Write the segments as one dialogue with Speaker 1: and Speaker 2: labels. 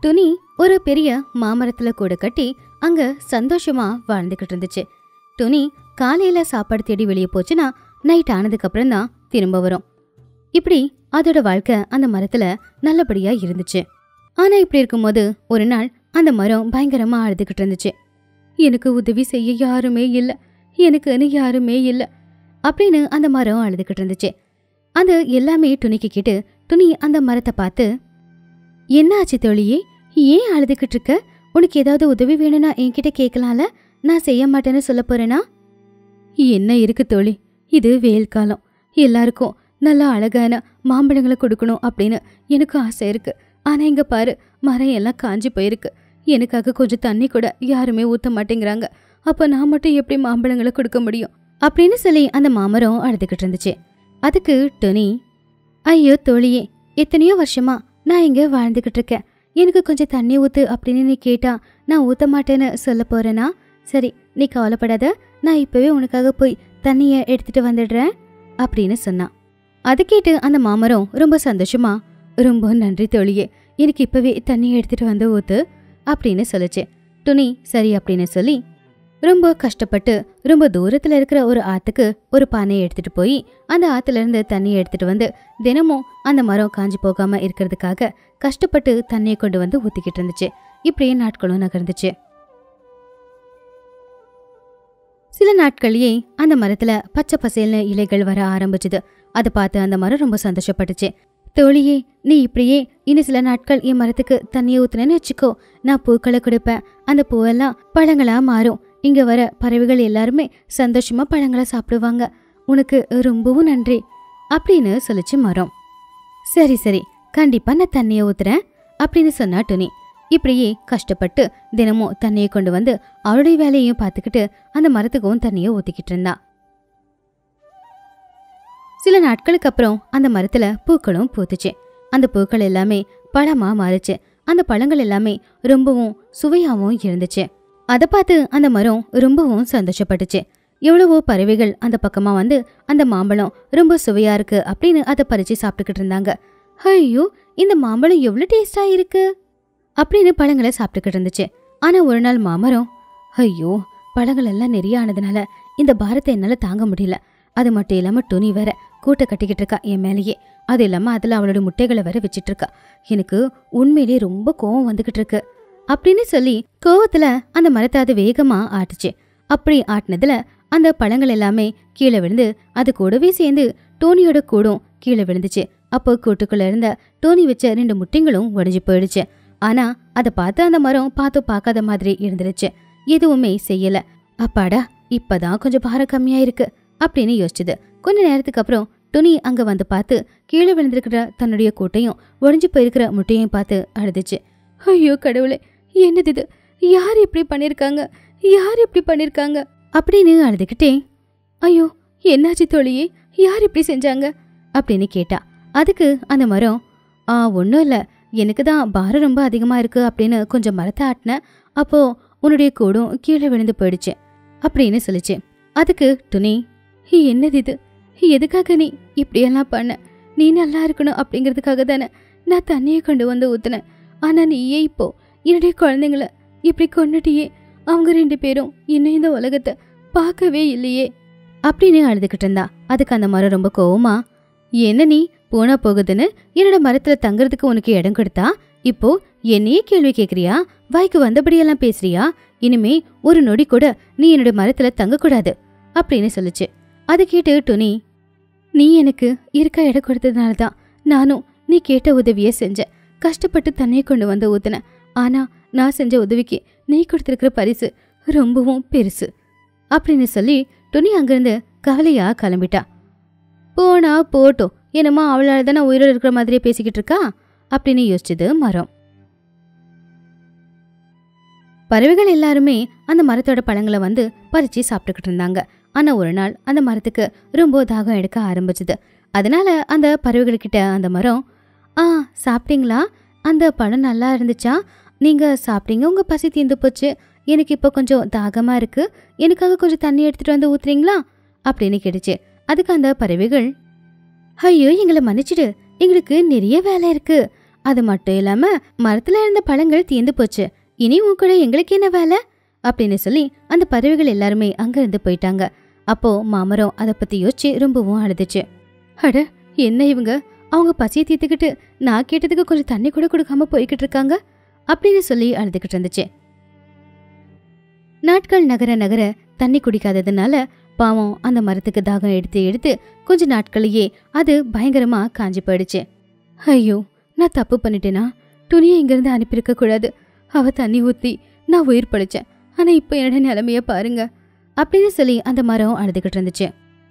Speaker 1: துணி ஒரு பெரிய மாமரத்துல கூடு கட்டி அங்க சந்தோஷமா வாழ்ந்துகிட்டு இருந்துச்சு துணி காலையில சாப்பாடு தேடி வெளியே போச்சுன்னா நைட் ஆனதுக்கு அப்புறம் தான் திரும்ப வரும் இப்படி அதோட வாழ்க்கை அந்த மரத்துல நல்லபடியா இருந்துச்சு ஆனா இப்படி இருக்கும்போது ஒரு நாள் அந்த மரம் பயங்கரமா அழுதுகிட்டு இருந்துச்சு எனக்கு உதவி செய்ய யாருமே இல்ல எனக்குன்னு யாருமே இல்ல அப்படின்னு அந்த மரம் அழுதுகிட்டு இருந்துச்சு அது எல்லாமே துணிக்கு கேட்டு துணி அந்த மரத்தை பார்த்து என்ன ஆச்சு தோழியே ஏன் அழுதுகிட்டு இருக்க உனக்கு ஏதாவது உதவி வேணும்னா என்கிட்ட கேட்கலாம்ல நான் செய்ய மாட்டேன்னு சொல்ல போறேனா என்ன இருக்கு தோழி இது வெயில் காலம் எல்லாருக்கும் நல்லா அழகான மாம்பழங்களை கொடுக்கணும் அப்படின்னு எனக்கு ஆசை இருக்கு ஆனா இங்க பாரு மரம் எல்லாம் காஞ்சி போயிருக்கு எனக்காக கொஞ்சம் தண்ணி கூட யாருமே ஊத்த மாட்டேங்கிறாங்க அப்ப நான் மட்டும் எப்படி மாம்பழங்களை கொடுக்க முடியும் அப்படின்னு சொல்லி அந்த மாமரம் அழுதுகிட்டு இருந்துச்சு அதுக்கு டொனி ஐயோ தோழியே எத்தனையோ வருஷமா நான் இங்க வாழ்ந்துகிட்டு இருக்கேன் எனக்கு கொஞ்சம் தண்ணி ஊத்து அப்படின்னு நீ கேட்டா நான் ஊத்த மாட்டேன்னு சொல்ல போறேனா சரி நீ கவலைப்படாத நான் இப்பவே உனக்காக போய் தண்ணிய எடுத்துட்டு வந்துடுறேன் அப்படின்னு சொன்னான் அது கேட்டு அந்த மாமரம் ரொம்ப சந்தோஷமா ரொம்ப நன்றி தோழியே எனக்கு இப்பவே தண்ணியை எடுத்துட்டு வந்து ஊத்து அப்படின்னு சொல்லுச்சு துணி சரி அப்படின்னு சொல்லி ரொம்ப கஷ்டப்பட்டு ரொம்ப தூரத்துல இருக்கிற ஒரு ஆத்துக்கு ஒரு பானையை எடுத்துட்டு போய் அந்த ஆத்துல இருந்து தண்ணியை எடுத்துட்டு வந்து தினமும் அந்த மரம் காஞ்சி போகாம இருக்கிறதுக்காக கஷ்டப்பட்டு தண்ணியை கொண்டு வந்து ஊத்திக்கிட்டு இருந்துச்சு இப்படியே நாட்களும் நகர்ந்துச்சு சில நாட்கள்லயே அந்த மரத்துல பச்சை பசேல்னு இலைகள் வர ஆரம்பிச்சுது அதை பார்த்து அந்த மரம் ரொம்ப சந்தோஷப்பட்டுச்சு தோழியே நீ இப்படியே இன்னும் சில நாட்கள் என் மரத்துக்கு தண்ணியை ஊத்துனேன்னு வச்சுக்கோ நான் பூக்களை கொடுப்பேன் அந்த பூவெல்லாம் பழங்களா மாறும் இங்க வர பறவைகள் எல்லாருமே சந்தோஷமா பழங்களை சாப்பிடுவாங்க உனக்கு ரொம்பவும் நன்றி அப்படின்னு சொல்லிச்சு மரம் சரி சரி கண்டிப்பா நான் தண்ணியை ஊத்துறேன் அப்படின்னு சொன்னா துணி இப்படியே கஷ்டப்பட்டு தினமும் தண்ணியை கொண்டு வந்து அவளுடைய வேலையையும் பார்த்துக்கிட்டு அந்த மரத்துக்கும் தண்ணியை ஊத்திக்கிட்டு இருந்தா சில நாட்களுக்கு அப்புறம் அந்த மரத்துல பூக்களும் பூத்துச்சு அந்த பூக்கள் எல்லாமே பழமா மாறுச்சு அந்த பழங்கள் எல்லாமே ரொம்பவும் சுவையாவும் இருந்துச்சு அதை பார்த்து அந்த மரம் ரொம்பவும் சந்தோஷப்பட்டுச்சு எவ்வளவோ பறவைகள் அந்த பக்கமா வந்து அந்த மாம்பழம் ரொம்ப சுவையா இருக்கு அப்படின்னு அதை பறிச்சு சாப்பிட்டுக்கிட்டு இருந்தாங்க ஐயோ இந்த மாம்பழம் எவ்வளவு டேஸ்டா இருக்கு அப்படின்னு பழங்களை சாப்பிட்டுக்கிட்டு இருந்துச்சு ஆனா ஒரு நாள் மாமரம் ஐயோ பழங்கள் எல்லாம் நிறைய ஆனதுனால இந்த பாரத்தை என்னால தாங்க முடியல அது மட்டும் இல்லாம துணி வேற கூட்டை கட்டிக்கிட்டு இருக்கா என் மேலேயே அது இல்லாம அதுல அவளோட முட்டைகளை வேற வச்சிட்டு இருக்கா எனக்கு உண்மையிலேயே ரொம்ப கோவம் வந்துகிட்டு இருக்கு அப்படின்னு சொல்லி கோவத்துல அந்த மரத்தை அது வேகமா ஆட்டுச்சு அப்படி ஆட்டினதுல அந்த பழங்கள் எல்லாமே கீழே விழுந்து அது கூடவே சேர்ந்து டோனியோட கூடும் கீழே விழுந்துச்சு அப்போ கூட்டுக்குள்ள இருந்த டோனி வச்ச ரெண்டு முட்டைங்களும் உடைஞ்சு போயிடுச்சு ஆனா அதை பார்த்து அந்த மரம் பார்த்து பார்க்காத மாதிரி இருந்துருச்சு எதுவுமே செய்யல அப்பாடா இப்பதான் கொஞ்சம் பாரம் கம்மியா இருக்கு அப்படின்னு யோசிச்சுது கொஞ்ச நேரத்துக்கு அப்புறம் துணி அங்க வந்து பார்த்து கீழே விழுந்திருக்கிற தன்னுடைய கூட்டையும் உடைஞ்சு போயிருக்கிற முட்டையும் பார்த்து அழுதுச்சு ஐயோ கடவுளே என்னது இது யார் இப்படி பண்ணிருக்காங்க யார் இப்படி பண்ணிருக்காங்க அப்படின்னு அழுதுகிட்டே ஐயோ என்னாச்சு தோழியே யார் இப்படி செஞ்சாங்க அப்படின்னு கேட்டா அதுக்கு அந்த மரம் ஆ ஒன்றும் இல்லை எனக்கு தான் பாரம் ரொம்ப அதிகமாக இருக்கு அப்படின்னு கொஞ்சம் மரத்தை ஆட்டினேன் அப்போ உன்னுடைய கூடும் கீழே விழுந்து போயிடுச்சு அப்படின்னு சொல்லிச்சு அதுக்கு துணி என்னது இது எதுக்காக நீ இப்படியெல்லாம் பண்ண நீ நல்லா இருக்கணும் அப்படிங்கிறதுக்காக தானே நான் தண்ணியை கொண்டு வந்து ஊத்துனேன் ஆனா நீயே இப்போ என்னுடைய குழந்தைங்கள இப்படி கொன்னுட்டியே அவங்க ரெண்டு பேரும் இன்னும் இந்த உலகத்தை பார்க்கவே இல்லையே அப்படின்னு அழுதுகிட்டு இருந்தா அதுக்கு அந்த மரம் ரொம்ப கோவமா என்ன நீ போனா போகுதுன்னு என்னோட மரத்துல தங்குறதுக்கு உனக்கு இடம் கொடுத்தா இப்போ என்னையே கேள்வி கேக்குறியா வாய்க்கு வந்தபடியெல்லாம் பேசுறியா இனிமே ஒரு நொடி கூட நீ என்னோட மரத்துல தங்கக்கூடாது அப்படின்னு சொல்லுச்சு அது கேட்டு துணி நீ எனக்கு இருக்க இடம் கொடுத்ததுனால தான் நானும் நீ கேட்ட உதவியை செஞ்சேன் கஷ்டப்பட்டு தண்ணியை கொண்டு வந்து ஊத்துனேன் ஆனா நான் செஞ்ச உதவிக்கு நீ கொடுத்திருக்கிற பரிசு ரொம்பவும் பெருசு அப்படின்னு சொல்லி துணி அங்கிருந்து கவலையா கிளம்பிட்டா போனா போட்டோம் என்னமோ அவளால தானே உயிரோடு இருக்கிற மாதிரியே பேசிக்கிட்டு இருக்கா அப்படின்னு யோசிச்சது மரம் பறவைகள் எல்லாருமே அந்த மரத்தோட பழங்களை வந்து பறிச்சு சாப்பிட்டுக்கிட்டு இருந்தாங்க ஆனா ஒரு நாள் அந்த மரத்துக்கு ரொம்ப தாகம் எடுக்க ஆரம்பிச்சது அதனால அந்த பறவைகள்கிட்ட அந்த மரம் ஆ சாப்பிட்டீங்களா அந்த பழம் நல்லா இருந்துச்சா நீங்க சாப்பிட்டீங்க உங்க பசி தீர்ந்து போச்சு எனக்கு இப்போ கொஞ்சம் தாகமா இருக்கு எனக்காக கொஞ்சம் தண்ணி எடுத்துட்டு வந்து ஊத்துறீங்களா அப்படின்னு கேட்டுச்சு அதுக்கு அந்த பறவைகள் ஐயோ எங்களை மன்னிச்சிடு எங்களுக்கு நிறைய வேலை இருக்கு அது மட்டும் இல்லாம மரத்துல இருந்த பழங்கள் தீர்ந்து போச்சு இனி உன் கூட எங்களுக்கு என்ன வேலை அப்படின்னு சொல்லி அந்த பறவைகள் எல்லாருமே அங்க இருந்து போயிட்டாங்க அப்போ மாமரம் அதை பத்தி யோசிச்சு ரொம்பவும் அழுதுச்சு அட என்ன இவங்க அவங்க பசியை தீர்த்துக்கிட்டு நான் கேட்டதுக்கு கொஞ்சம் தண்ணி கூட கொடுக்காம போய்கிட்டு இருக்காங்க அப்படின்னு சொல்லி அழுதுகிட்டு இருந்துச்சு நாட்கள் நகர நகர தண்ணி குடிக்காததுனால பாவம் அந்த மரத்துக்கு தாகம் எடுத்து எடுத்து கொஞ்ச நாட்களையே அது பயங்கரமா காஞ்சி போயிடுச்சு ஐயோ நான் தப்பு பண்ணிட்டேனா துணியை இங்கிருந்து அனுப்பியிருக்க கூடாது அவ தண்ணி ஊத்தி நான் உயிர் படைச்சேன் ஆனா இப்போ என்னோட நிலைமைய பாருங்க அப்படின்னு சொல்லி அந்த மரம் அழுதுகிட்டு இருந்துச்சு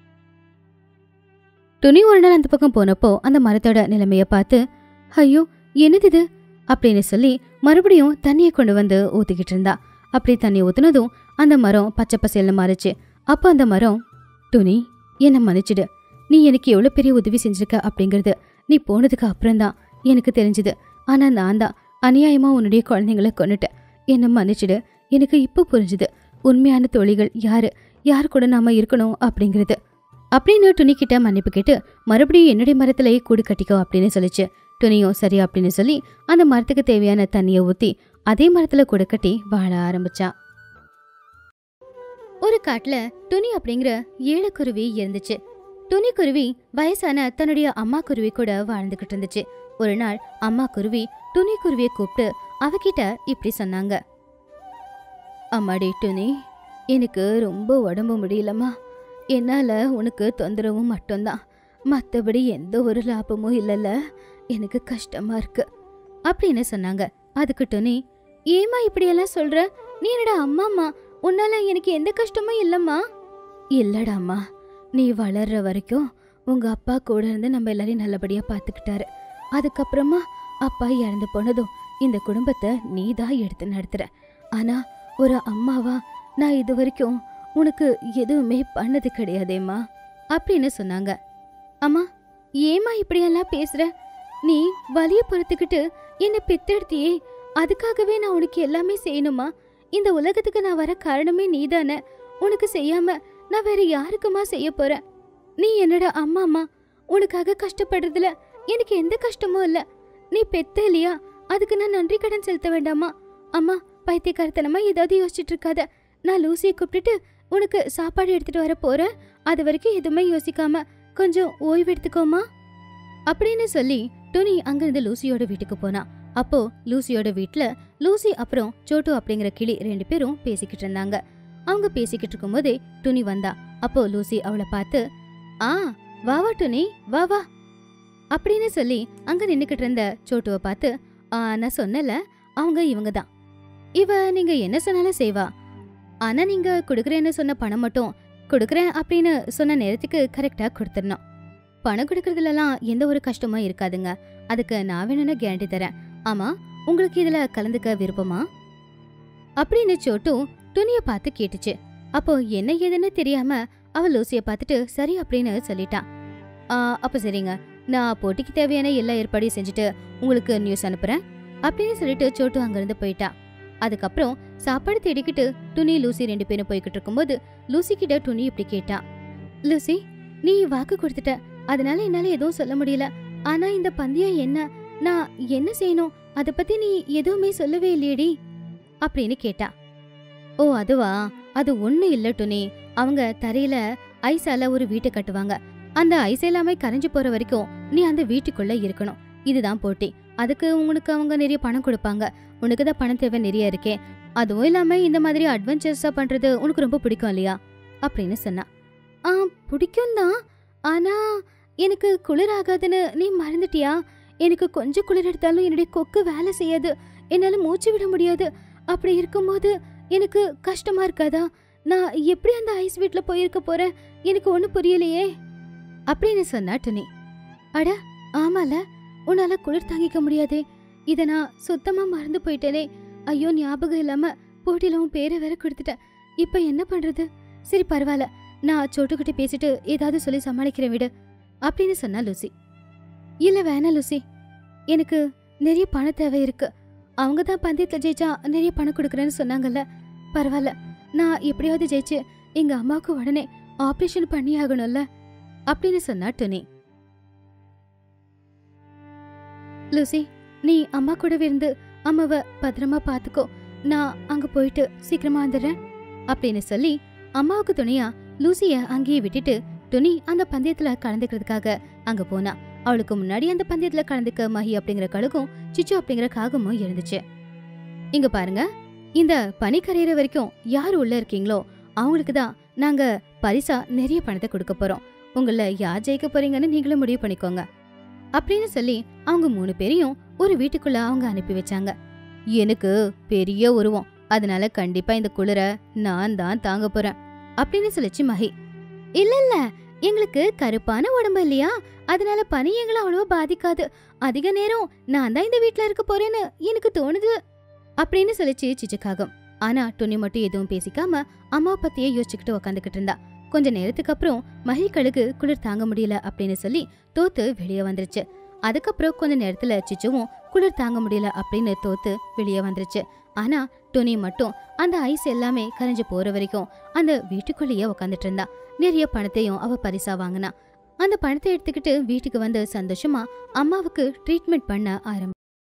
Speaker 1: துணி ஒரு நாள் அந்த பக்கம் போனப்போ அந்த மரத்தோட நிலைமைய பார்த்து ஐயோ என்னது இது அப்படின்னு சொல்லி மறுபடியும் தண்ணியை கொண்டு வந்து ஊத்திக்கிட்டு இருந்தா அப்படி தண்ணி ஊத்துனதும் அந்த மரம் பச்சை பசேல்னு மாறுச்சு அப்போ அந்த மரம் துணி என்னை மன்னிச்சிடு நீ எனக்கு எவ்வளோ பெரிய உதவி செஞ்சிருக்க அப்படிங்கிறது நீ போனதுக்கு அப்புறம்தான் எனக்கு தெரிஞ்சுது ஆனா நான் தான் அநியாயமா உன்னுடைய குழந்தைங்கள கொன்னுட்டேன் என்னை மன்னிச்சிடு எனக்கு இப்போ புரிஞ்சுது உண்மையான தோழிகள் யாரு யார் கூட நாம இருக்கணும் அப்படிங்கிறது அப்படின்னு துணி கிட்ட மன்னிப்பு கேட்டு மறுபடியும் என்னுடைய மரத்திலேயே கூடு கட்டிக்கோ அப்படின்னு சொல்லிச்சு துணியும் சரி அப்படின்னு சொல்லி அந்த மரத்துக்கு தேவையான தண்ணியை ஊத்தி அதே மரத்துல கூடு கட்டி வாழ ஆரம்பிச்சா ஒரு காட்டுல துணி அப்படிங்கிற ஏழு குருவி இருந்துச்சு துணி குருவி வயசான தன்னுடைய அம்மா குருவி கூட வாழ்ந்துகிட்டு இருந்துச்சு ஒரு நாள் அம்மா குருவி துணி குருவியை கூப்பிட்டு அவகிட்ட இப்படி சொன்னாங்க அம்மாடி துணி எனக்கு ரொம்ப உடம்பு முடியலம்மா என்னால உனக்கு தொந்தரவும் மட்டும்தான் மற்றபடி எந்த ஒரு லாபமும் இல்லைல்ல எனக்கு கஷ்டமா இருக்கு அப்படின்னு சொன்னாங்க அதுக்கு துணி ஏமா இப்படியெல்லாம் சொல்ற நீ என்னடா அம்மாம்மா உன்னால எனக்கு எந்த கஷ்டமும் இல்லம்மா இல்லடாம்மா நீ வளர்ற வரைக்கும் உங்க அப்பா கூட இருந்து நம்ம எல்லாரையும் நல்லபடியா பாத்துக்கிட்டாரு அதுக்கப்புறமா அப்பா இறந்து போனதும் இந்த குடும்பத்தை நீ தான் எடுத்து நடத்துற ஆனா ஒரு அம்மாவா நான் இது வரைக்கும் உனக்கு எதுவுமே பண்ணது கிடையாதேம்மா அப்படின்னு சொன்னாங்க அம்மா ஏமா இப்படியெல்லாம் பேசுற நீ வலிய பொறுத்துக்கிட்டு என்னை பெத்தெடுத்தியே அதுக்காகவே நான் உனக்கு எல்லாமே செய்யணுமா இந்த உலகத்துக்கு நான் வர காரணமே நீதானே உனக்கு செய்யாம நான் வேற யாருக்குமா செய்ய போறேன் நீ என்னோட அம்மா அம்மா உனக்காக கஷ்டப்படுறதுல எனக்கு எந்த கஷ்டமும் இல்ல நீ பெத்த இல்லையா அதுக்கு நான் நன்றி கடன் செலுத்த வேண்டாமா அம்மா பைத்தியக்காரத்தனமா ஏதாவது யோசிச்சுட்டு இருக்காத நான் லூசியை கூப்பிட்டுட்டு உனக்கு சாப்பாடு எடுத்துட்டு வர போறேன் அது வரைக்கும் எதுவுமே யோசிக்காம கொஞ்சம் ஓய்வு எடுத்துக்கோமா அப்படின்னு சொல்லி துணி அங்கிருந்து லூசியோட வீட்டுக்கு போனா அப்போ லூசியோட வீட்ல லூசி அப்புறம் சோட்டு அப்படிங்கிற கிளி ரெண்டு பேரும் பேசிக்கிட்டு இருந்தாங்க அவங்க பேசிக்கிட்டு இருக்கும்போதே துணி வந்தா அப்போ லூசி அவளை பார்த்து ஆ வா வா துணி வா வா அப்படின்னு சொல்லி அங்க நின்னுக்கிட்டு இருந்த சோட்டுவை பார்த்து ஆ நான் சொன்னல அவங்க இவங்க தான் இவ நீங்க என்ன சொன்னாலும் செய்வா ஆனா நீங்க கொடுக்குறேன்னு சொன்ன பணம் மட்டும் கொடுக்குறேன் அப்படின்னு சொன்ன நேரத்துக்கு கரெக்டா கொடுத்துடணும் பணம் கொடுக்கறதுலலாம் எந்த ஒரு கஷ்டமும் இருக்காதுங்க அதுக்கு நான் வேணும்னு கேரண்டி தரேன் ஆமா உங்களுக்கு இதுல கலந்துக்க விருப்பமா அப்படின்னு சோட்டு துணிய பார்த்து கேட்டுச்சு அப்போ என்ன ஏதுன்னு தெரியாம அவ லூசிய பார்த்துட்டு சரி அப்படின்னு சொல்லிட்டான் ஆ, அப்ப சரிங்க நான் போட்டிக்கு தேவையான எல்லா ஏற்பாடையும் செஞ்சுட்டு உங்களுக்கு நியூஸ் அனுப்புறேன் அப்படின்னு சொல்லிட்டு சோட்டு அங்கிருந்து போயிட்டா அதுக்கப்புறம் சாப்பாடு தேடிக்கிட்டு துணி லூசி ரெண்டு பேரும் போய்கிட்டு இருக்கும்போது லூசி கிட்ட துணி இப்படி கேட்டா லூசி நீ வாக்கு கொடுத்துட்ட அதனால என்னால எதுவும் சொல்ல முடியல ஆனா இந்த பந்தயம் என்ன நான் என்ன செய்யணும் அத பத்தி நீ எதுவுமே சொல்லவே இல்லையேடி அப்படின்னு கேட்டா ஓ அதுவா அது ஒண்ணு இல்ல துணி அவங்க தரையில ஐஸால ஒரு வீட்டை கட்டுவாங்க அந்த ஐஸ் எல்லாமே கரைஞ்சு போற வரைக்கும் நீ அந்த வீட்டுக்குள்ள இருக்கணும் இதுதான் போட்டி அதுக்கு உனக்கு அவங்க நிறைய பணம் கொடுப்பாங்க உனக்கு தான் பணம் தேவை நிறைய இருக்கே அதுவும் இல்லாம இந்த மாதிரி அட்வென்ச்சர்ஸா பண்றது உனக்கு ரொம்ப பிடிக்கும் இல்லையா அப்படின்னு சொன்னா ஆ பிடிக்கும் தான் ஆனா எனக்கு குளிர் ஆகாதுன்னு நீ மறந்துட்டியா எனக்கு கொஞ்சம் குளிர் எடுத்தாலும் என்னுடைய கொக்கு வேலை செய்யாது என்னால மூச்சு விட முடியாது அப்படி இருக்கும்போது எனக்கு கஷ்டமா இருக்காதா நான் எப்படி அந்த ஐஸ் வீட்ல போயிருக்க போறேன் எனக்கு ஒன்றும் புரியலையே அப்படின்னு சொன்னா டுனி அட ஆமால உன்னால குளிர் தாங்கிக்க முடியாதே இத நான் சுத்தமா மறந்து போயிட்டேனே ஐயோ ஞாபகம் இல்லாம போட்டியில உன் பேரை வேற கொடுத்துட்டேன் இப்ப என்ன பண்றது சரி பரவாயில்ல நான் சோட்டுக்கிட்ட பேசிட்டு ஏதாவது சொல்லி சமாளிக்கிறேன் விடு அப்படின்னு சொன்னா லூசி இல்ல வேணாம் லூசி எனக்கு நிறைய பண தேவை இருக்கு அவங்க தான் பந்தயத்துல ஜெயிச்சா நிறைய பணம் கொடுக்குறேன்னு சொன்னாங்கல்ல பரவாயில்ல நான் எப்படியாவது ஜெயிச்சு எங்க அம்மாவுக்கு உடனே ஆபரேஷன் பண்ணி ஆகணும்ல அப்படின்னு சொன்னா டுனி லூசி நீ அம்மா கூடவே இருந்து அம்மாவை பத்திரமா பாத்துக்கோ நான் அங்க போயிட்டு சீக்கிரமா வந்துடுறேன் அப்படின்னு சொல்லி அம்மாவுக்கு துணையா லூசிய அங்கேயே விட்டுட்டு துணி அந்த பந்தயத்துல கலந்துக்கிறதுக்காக அங்க போனா அவளுக்கு முன்னாடி அந்த பந்தயத்துல கலந்துக்க மஹி அப்படிங்கிற கழுகும் சிச்சு அப்படிங்கிற காகமும் இருந்துச்சு இங்க பாருங்க இந்த பனி கரையிற வரைக்கும் யார் உள்ள இருக்கீங்களோ அவங்களுக்கு தான் நாங்க பரிசா நிறைய பணத்தை கொடுக்க போறோம் உங்கள யார் ஜெயிக்க போறீங்கன்னு நீங்களும் முடிவு பண்ணிக்கோங்க அப்படின்னு சொல்லி அவங்க மூணு பேரையும் ஒரு வீட்டுக்குள்ள அவங்க அனுப்பி வச்சாங்க எனக்கு பெரிய உருவம் அதனால கண்டிப்பா இந்த குளிர நான் தான் தாங்க போறேன் அப்படின்னு சொல்லிச்சு மஹி இல்ல இல்ல எங்களுக்கு கருப்பான உடம்பு இல்லையா அதனால பனி எங்களை அவ்வளவா பாதிக்காது அதிக நேரம் நான் தான் இந்த வீட்ல இருக்க போறேன்னு எனக்கு தோணுது அப்படின்னு சொல்லிச்சு சிச்சுக்காகம் ஆனா துணி மட்டும் எதுவும் பேசிக்காம அம்மா பத்தியே யோசிச்சுக்கிட்டு உக்காந்துக்கிட்டு இருந்தா கொஞ்ச நேரத்துக்கு அப்புறம் மகிழ்களுக்கு குளிர் தாங்க முடியல அப்படின்னு சொல்லி தோத்து வெளியே வந்துருச்சு அதுக்கப்புறம் கொஞ்ச நேரத்துல சிச்சுவும் குளிர் தாங்க முடியல அப்படின்னு தோத்து வெளியே வந்துருச்சு ஆனா துணி மட்டும் அந்த ஐஸ் எல்லாமே கரைஞ்சு போற வரைக்கும் அந்த வீட்டுக்குள்ளேயே உக்காந்துட்டு இருந்தா நிறைய பணத்தையும் அவ பரிசா வாங்கினா அந்த பணத்தை எடுத்துக்கிட்டு வீட்டுக்கு வந்து சந்தோஷமா அம்மாவுக்கு ட்ரீட்மெண்ட் பண்ண ஆரம்பி